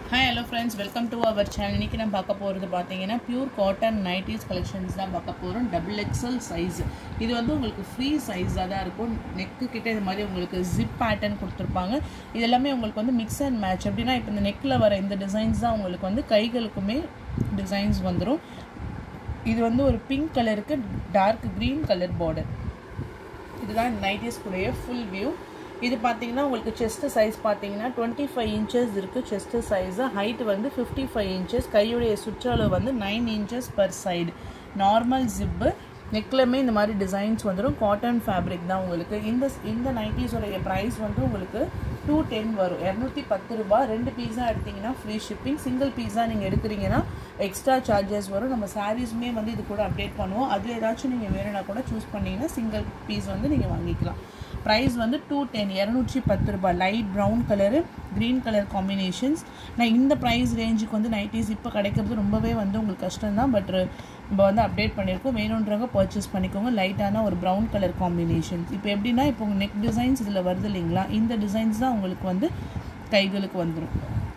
hi hello friends welcome to our channel இன்றைக்கி நம்ம பார்க்க போகிறது பார்த்தீங்கன்னா பியூர் காட்டன் நைட்டிஸ் கலெக்ஷன்ஸ் தான் பார்க்க போகிறோம் டபுள் எக்ஸல் சைஸ் இது வந்து உங்களுக்கு ஃப்ரீ சைஸாக தான் இருக்கும் நெக்கு கிட்ட இது மாதிரி உங்களுக்கு ஜிப் பேட்டர்ன் கொடுத்துருப்பாங்க இது எல்லாமே உங்களுக்கு வந்து மிக்ஸ் அண்ட் மேட்ச் எப்படின்னா இப்போ இந்த நெக்கில் வர இந்த டிசைன்ஸ் தான் உங்களுக்கு வந்து கைகளுக்குமே டிசைன்ஸ் வந்துடும் இது வந்து ஒரு பிங்க் கலருக்கு டார்க் க்ரீன் கலர் பார்டர் இதுதான் நைட்டிஸ்குடைய ஃபுல் வியூ இது பார்த்தீங்கன்னா உங்களுக்கு செஸ்ட்டு சைஸ் பார்த்தீங்கன்னா டுவெண்ட்டி ஃபைவ் இன்ச்சஸ் இருக்குது செஸ்ட்டு சைஸு ஹைட் வந்து ஃபிஃப்டி ஃபைவ் இன்ச்சஸ் கையுடைய சுற்றளவு வந்து nine inches per side normal zip நெக்லமே இந்த மாதிரி டிசைன்ஸ் வந்துடும் காட்டன் ஃபேப்ரிக் தான் உங்களுக்கு இந்த இந்த நைட்டிஸோடைய ப்ரைஸ் வந்து உங்களுக்கு டூ டென் வரும் இரநூத்தி பத்து ரூபா ரெண்டு பீஸா எடுத்தீங்கன்னா ஃப்ரீ ஷிப்பிங் சிங்கிள் பீஸா நீங்கள் எடுக்கிறீங்கன்னா எக்ஸ்ட்ரா சார்ஜஸ் வரும் நம்ம சாரீஸுமே வந்து இது கூட அப்டேட் பண்ணுவோம் அது ஏதாச்சும் நீங்கள் வேணும்னா கூட சூஸ் பண்ணிங்கன்னா சிங்கிள் பீஸ் வந்து நீங்கள் வாங்கிக்கலாம் ப்ரைஸ் வந்து டூ டென் இரநூற்றி பத்து ரூபாய் light brown colour green colour combinations நான் இந்த ப்ரைஸ் ரேஞ்சுக்கு வந்து நைட்டிஸ் இப்போ கிடைக்கிறது ரொம்பவே வந்து உங்களுக்கு கஷ்டம் தான் பட் நம்ம வந்து அப்டேட் பண்ணியிருக்கோம் வேணுன்றவங்க பர்ச்சேஸ் பண்ணிக்கோங்க லைட்டான ஒரு ப்ரௌன் கலர் காம்பினேஷன்ஸ் இப்போ எப்படின்னா இப்போ உங்கள் நெக் டிசைன்ஸ் இதில் வருது இல்லைங்களா இந்த டிசைன்ஸ் தான் உங்களுக்கு வந்து கைகளுக்கு வந்துடும்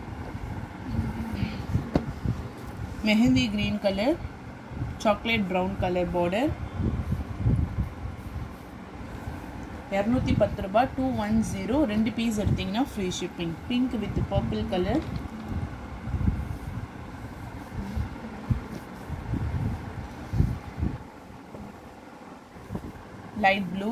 mehndi green colour chocolate brown colour border இரநூத்தி பத்து ரூபா டூ ஒன் ஜீரோ ரெண்டு பீஸ் எடுத்தீங்கன்னா free shipping pink with purple colour light blue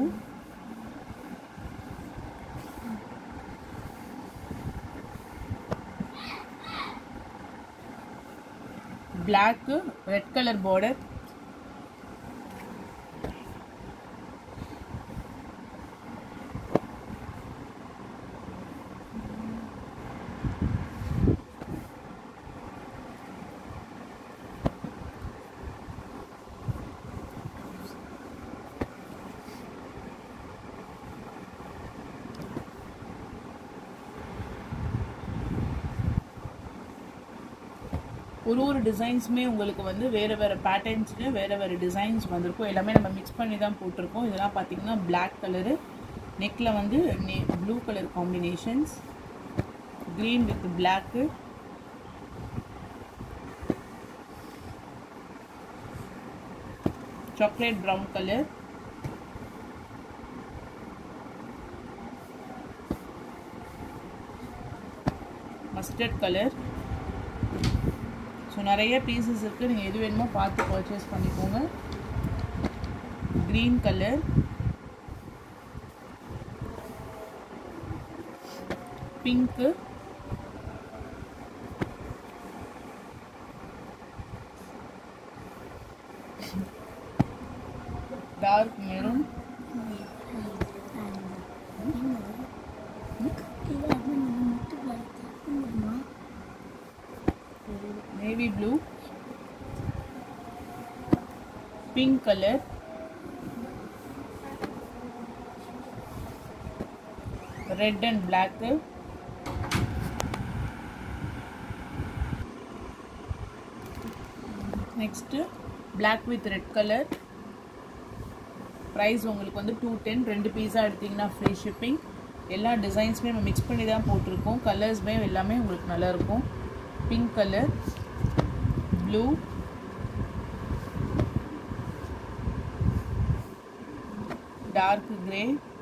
black red colour border ஒரு ஒரு டிசைன்ஸுமே உங்களுக்கு வந்து வேறு வேறு பேட்டர்ன்ஸில் வேறு வேறு டிசைன்ஸ் வந்திருக்கும் எல்லாமே நம்ம மிக்ஸ் பண்ணி தான் போட்டிருக்கோம் இதெல்லாம் பார்த்தீங்கன்னா பிளாக் கலரு நெக்கில் வந்து நெ blue colour combinations green with black chocolate brown colour mustard colour so நிறைய பீசஸ் இருக்குது நீங்கள் எது வேணுமோ பார்த்து பர்ச்சேஸ் பண்ணிக்கோங்க green colour pink dark maroon navy blue pink colour red and black next black with red colour price உங்களுக்கு வந்து two ten ரெண்டு பீஸாக எடுத்திங்கன்னா ஃப்ரீ ஷிப்பிங் எல்லா டிசைன்ஸுமே நம்ம மிக்ஸ் பண்ணி தான் போட்டிருக்கோம் கலர்ஸுமே எல்லாமே உங்களுக்கு நல்லாயிருக்கும் pink colour blue dark grey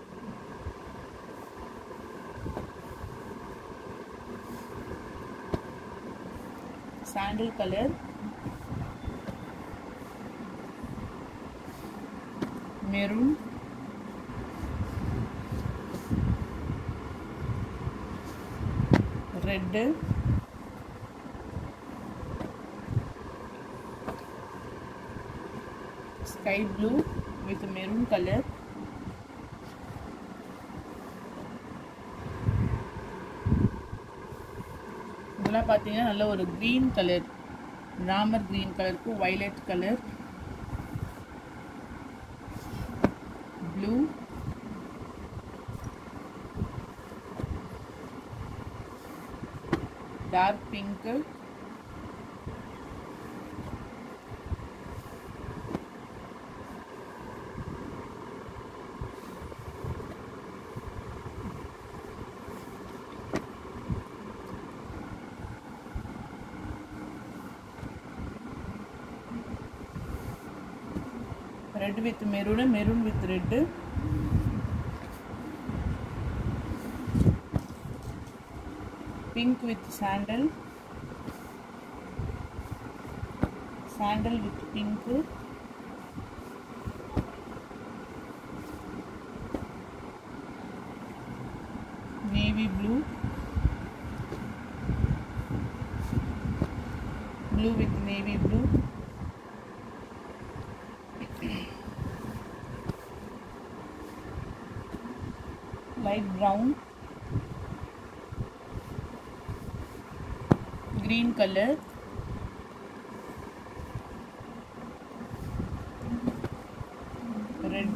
sandal colour maroon red sky blue with maroon color இதெல்லாம் பார்த்தீங்கன்னா நல்ல ஒரு க்ரீன் கலர் ராமர் க்ரீன் கலருக்கு violet colour blue dark pink red with maroon maroon with red pink with sandal sandal with pink navy blue blue with navy blue light brown green color red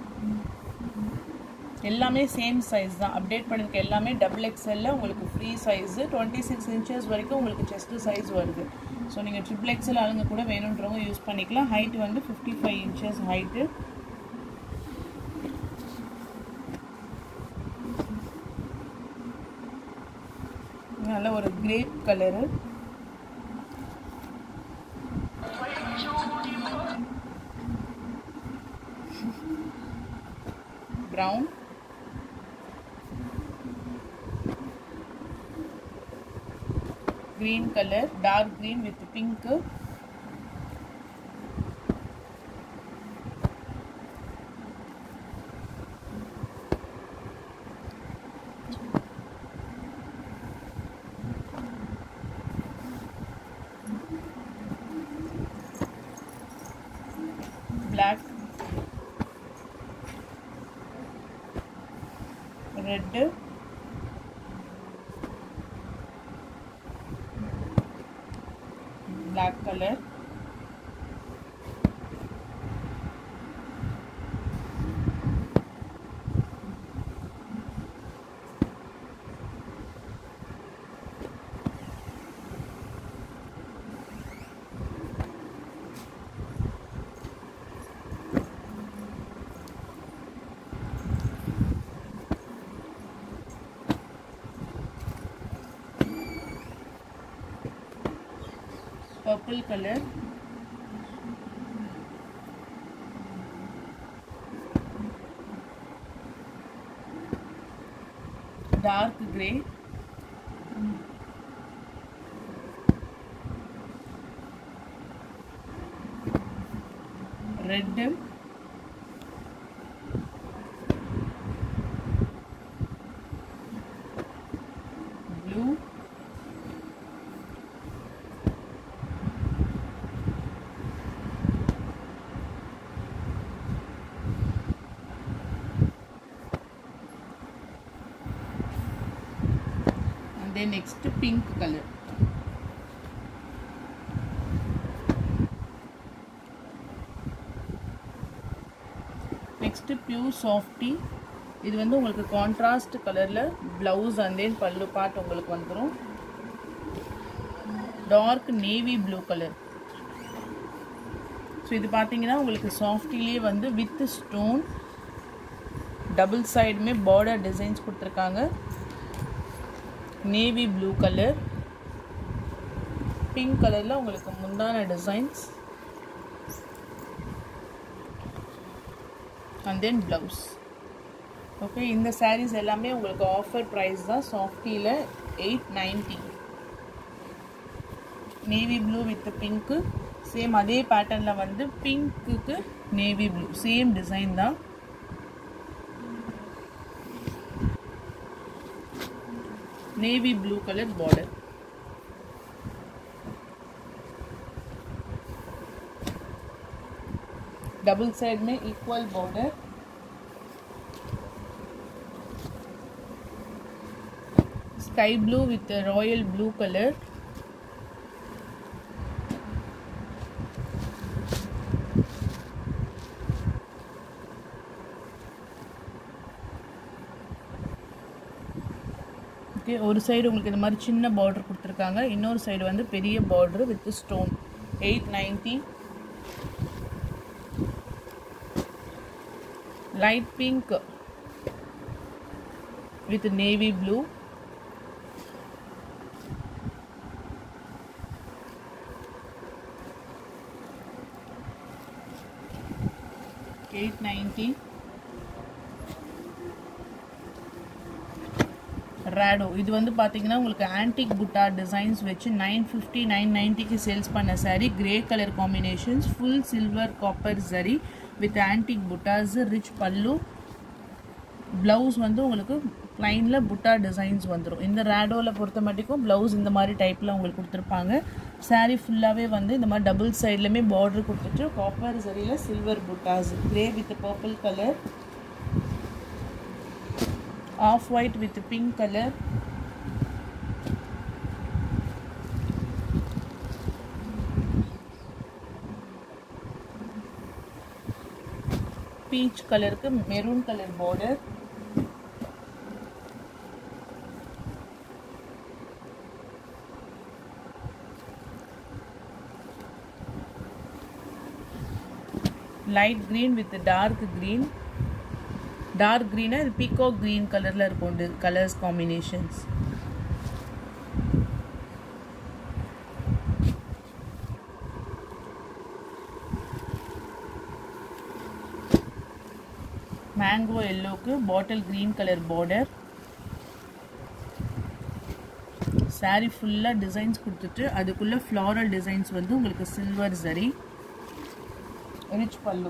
எல்லாமே same size தான் update பண்ணிருக்க எல்லாமே double எக்ஸ்எல்ல உங்களுக்கு free size twenty six inches வரைக்கும் உங்களுக்கு chest size வருது so நீங்கள் ட்ரிபிள் எக்ஸ்எல் ஆளுங்க கூட வேணுன்றவங்க யூஸ் பண்ணிக்கலாம் ஹைட் வந்து ஃபிஃப்டி ஃபைவ் இன்ச்சஸ் ஹைட்டு நல்ல ஒரு grape colour brown green color dark green with pink black red black color purple color dark gray red blue and then next pink color next pure softy இது வந்து உங்களுக்கு contrast கலரில் blouse and then பல்லு part உங்களுக்கு வந்துடும் dark navy blue colour so இது பார்த்தீங்கன்னா உங்களுக்கு சாஃப்டிலே வந்து வித் ஸ்டோன் டபுள் சைடுமே பார்டர் டிசைன்ஸ் கொடுத்துருக்காங்க நேவி ப்ளூ கலர் பிங்க் கலரில் உங்களுக்கு முந்தான designs and then blouse okay இந்த சாரீஸ் எல்லாமே உங்களுக்கு ஆஃபர் ப்ரைஸ் தான் சாஃப்டியில் eight ninety navy blue with pink same அதே பேட்டர்னில் வந்து பிங்க்குக்கு நேவி ப்ளூ சேம் டிசைன் தான் navy blue colour border double side में equal border sky blue with royal blue colour okay ஒரு சைடு உங்களுக்கு இந்த மாதிரி சின்ன பார்டர் கொடுத்துருக்காங்க இன்னொரு சைடு வந்து பெரிய border with stone eight ninety light pink with navy blue eight ninety ரேடோ இது வந்து பார்த்தீங்கன்னா உங்களுக்கு ஆன்டிக் புட்டா டிசைன்ஸ் வச்சு நைன் ஃபிஃப்டி நைன் நைன்ட்டிக்கு சேல்ஸ் பண்ண saree grey colour combinations full silver copper zari with antique buttas rich pallu blouse வந்து உங்களுக்கு ப்ளைனில் புட்டா டிசைன்ஸ் வந்துடும் இந்த ரேடோவில் பொறுத்த மட்டுக்கும் ப்ளவுஸ் இந்த மாதிரி டைப்பில் உங்களுக்கு கொடுத்துருப்பாங்க சாரீ ஃபுல்லாகவே வந்து இந்த மாதிரி டபுள் சைட்லையுமே பார்டர் கொடுத்துட்டு காப்பர் சரியில் silver buttas grey with purple colour off white with pink colour peach கலருக்கு maroon colour border light green with dark green dark க்ரீனா இது பீகோ க்ரீன் கலரில் இருக்கும் கலர்ஸ் காம்பினேஷன்ஸ் மேங்கோ எல்லோக்கு bottle green colour border saree ஃபுல்லாக designs கொடுத்துட்டு அதுக்குள்ளே floral designs வந்து உங்களுக்கு சில்வர் சரி ரிச் பல்லு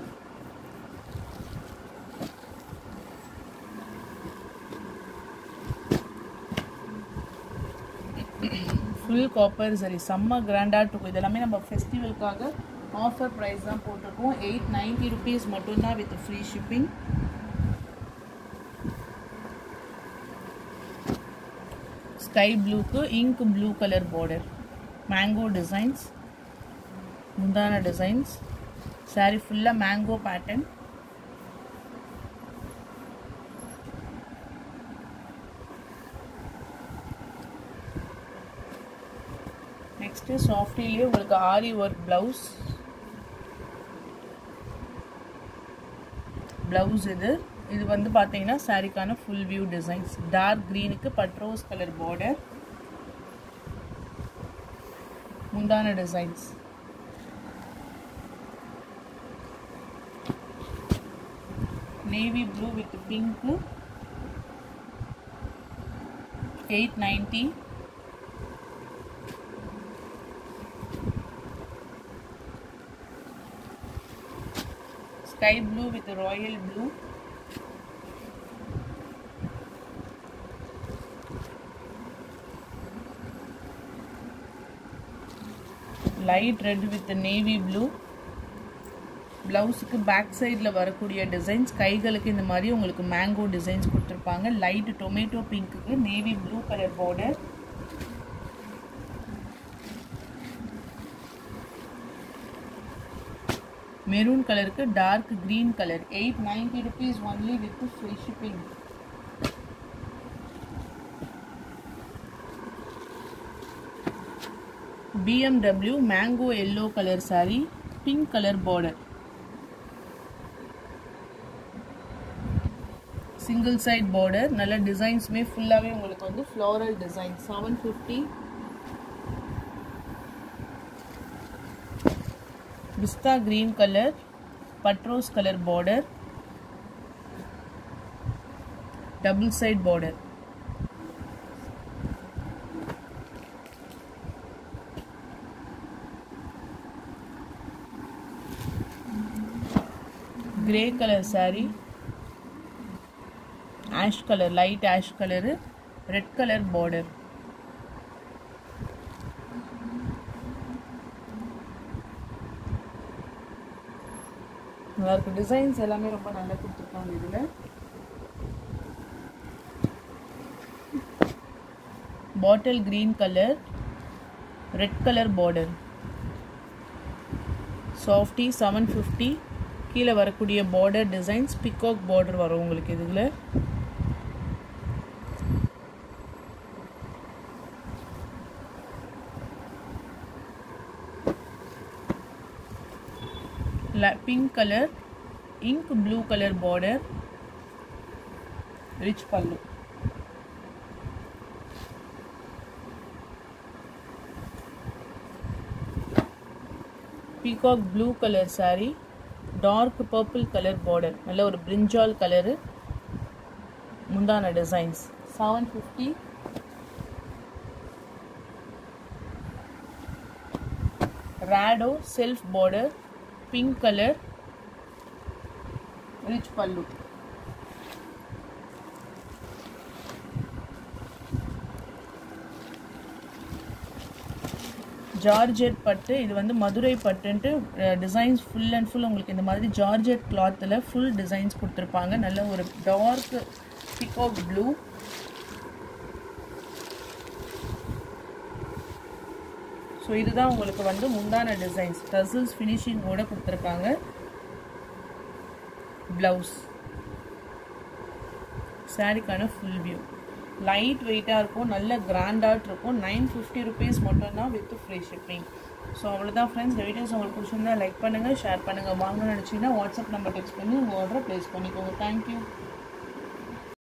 ஃபுல் காப்பர் சரி செம்ம கிராண்டாக இருக்கும் இதெல்லாமே நம்ம ஃபெஸ்டிவலுக்காக ஆஃபர் ப்ரைஸ் தான் போட்டிருக்கோம் எயிட் நைன்ட்டி ருபீஸ் மட்டும்தான் வித் ஃப்ரீ ஷிப்பிங் ஸ்கை ப்ளூக்கு ink blue colour border mango designs முந்தான டிசைன்ஸ் சாரீ ஃபுல்லாக மேங்கோ பேட்டர்ன் நெக்ஸ்ட்டு சாஃப்டிலேயே உங்களுக்கு ஆரி ஒர்க் ப்ளவுஸ் ப்ளவுஸ் இது இது வந்து பார்த்தீங்கன்னா சாரிக்கான ஃபுல் வியூ டிசைன்ஸ் டார்க் க்ரீனுக்கு பட்ரோஸ் கலர் பார்டர் முந்தான designs navy blue with pink eight ninety sky blue with royal blue light red with navy blue ப்ளவுஸுக்கு பேக் சைடில் வரக்கூடிய டிசைன்ஸ் கைகளுக்கு இந்த மாதிரி உங்களுக்கு மேங்கோ டிசைன்ஸ் கொடுத்துருப்பாங்க லைட் டொமேட்டோ பிங்க்குக்கு navy blue colour border maroon கலருக்கு dark green colour eight ninety rupees only with free shipping BMW mango yellow colour saree pink colour border single side border நல்ல டிசைன்ஸுமே ஃபுல்லாகவே உங்களுக்கு வந்து floral design seven fifty pista green color பட்ரோஸ் colour border double side border grey color saree ash color light ash color red color border நல்லா இருக்கு designs எல்லாமே ரொம்ப நல்லா கொடுத்துருக்காங்க இதில் bottle green colour red colour border சாஃப்டி செவன் ஃபிஃப்டி கீழே வரக்கூடிய பார்டர் டிசைன்ஸ் பிகாக் பார்டர் வரும் உங்களுக்கு இதில் pink colour ink blue colour border rich pallu peacock blue colour saree dark purple colour border நல்ல ஒரு பிரிஞ்சால் கலரு முந்தான டிசைன்ஸ் செவன் ஃபிஃப்டி ராடோ self border pink colour rich pallu georgette பட்டு இது வந்து மதுரை பட்டுன்ட்டு டிசைன்ஸ் ஃபுல் அண்ட் ஃபுல் உங்களுக்கு இந்த மாதிரி ஜார்ஜெட் கிளாத்தில் ஃபுல் டிசைன்ஸ் கொடுத்துருப்பாங்க நல்ல ஒரு டார்க் பிகாக் ப்ளூ ஸோ இதுதான் உங்களுக்கு வந்து முந்தான டிசைன்ஸ் டசில்ஸ் ஃபினிஷிங்கோட கொடுத்துருக்காங்க ப்ளவுஸ் சாரிக்கான ஃபுல் வியூ லைட் வெயிட்டாக இருக்கும் நல்ல கிராண்டாக இருக்கும் நைன் ஃபிஃப்டி ருபீஸ் மட்டும்தான் வித் ஃப்ரீ ஷிப்பிங் ஸோ அவ்வளோதான் ஃப்ரெண்ட்ஸ் இந்த வீடியோஸ் உங்களுக்கு பிடிச்சிருந்தா லைக் பண்ணுங்கள் ஷேர் பண்ணுங்கள் வாங்க நினச்சிங்கன்னா வாட்ஸ்அப் நம்பர் டெக்ஸ்ட் பண்ணி உங்கள் ஆர்டரை ப்ளேஸ் பண்ணிக்கோங்க தேங்க்யூ